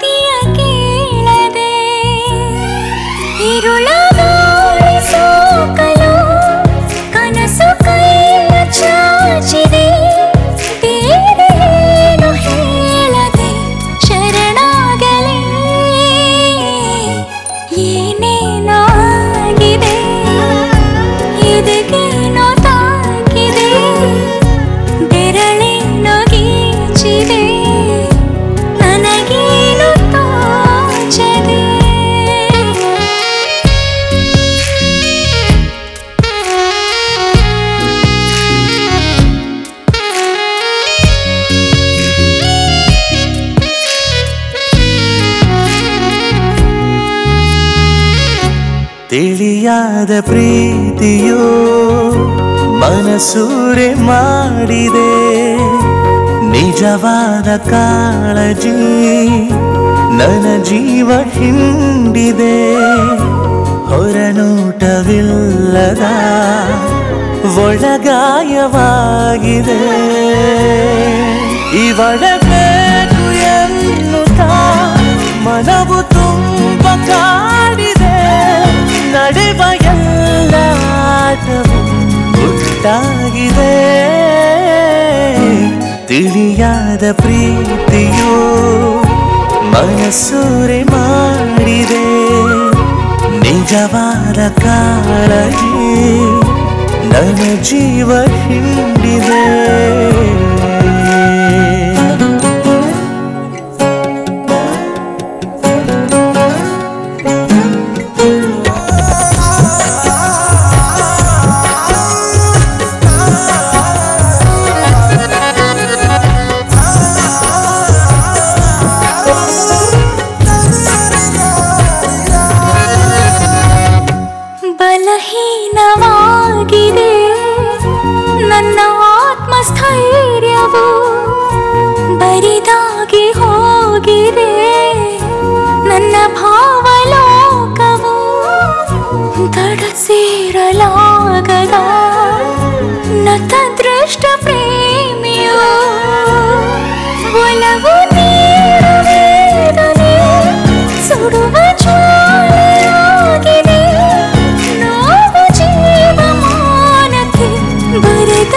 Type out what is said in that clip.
ಪ್ರೀತಿಯ ಕೇಳದೆ ಇರುಳ ಗಾಳಿ ಸೋಕಲು ಕನಸು ಕೈಯ ಚಾಚಿದೆ ಬೇರೇನು ಹೇಳದೆ ಶರಣಾಗಲೇ ಏನೇನಾಗಿದೆ ಇದಕ್ಕೇನೋ ತಾಕಿದೆ ಬೆರಳೇನೋ ಗೀಚಿದೆ ನನಗೇನು ತೋಚದೆ ತಿಳಿಯಾದ ಪ್ರೀತಿಯೋ ಮನಸೂರೆ ಮಾಡಿದೆ ನಿಜವಾದ ಕಾಳಜಿ ನನ್ನ ಜೀವ ಹಿಂಡಿದೆ ಹೊರನೋಟವಿಲ್ಲದ ಒಳಗಾಯವಾಗಿದೆ ಇವಳಬೇಕು ಎನ್ನುತ್ತಾ ಮನವು ತುಂಬ ಕಾಡಿದೆ ನಡೆವ ಎಲ್ಲ ಆಟವು ಗುಟ್ಟಾಗಿದೆ ತಿಳಿಯಾದ ಪ್ರೀತಿಯೋ ಮನಸೂರೆ ಮಾಡಿದೆ ನಿಜವಾದ ಕಾಳಜಿ ನನ್ನ ಜೀವ ಹಿಂಡಿದೆ ಬಲಹೀನವಾಗಿದೆ ನನ್ನ ಆತ್ಮಸ್ಥೈರ್ಯವು ಬರಿದಾಗಿ ಹೋಗಿದೆ ನನ್ನ ಭಾವಲೋಕವು ದಡ ಸೇರಲಾಗದ ನತ ದೃಷ್ಟ ಪ್ರೇಮಿಯು ಒಲವು ನೀರು ವೇದನೆ ಸುಡುವ ಜ್ವಾಲೆಯಾಗಿದೆ ನೋವು ಜೀವಮಾನಕ್ಕೆ ಬರೆದ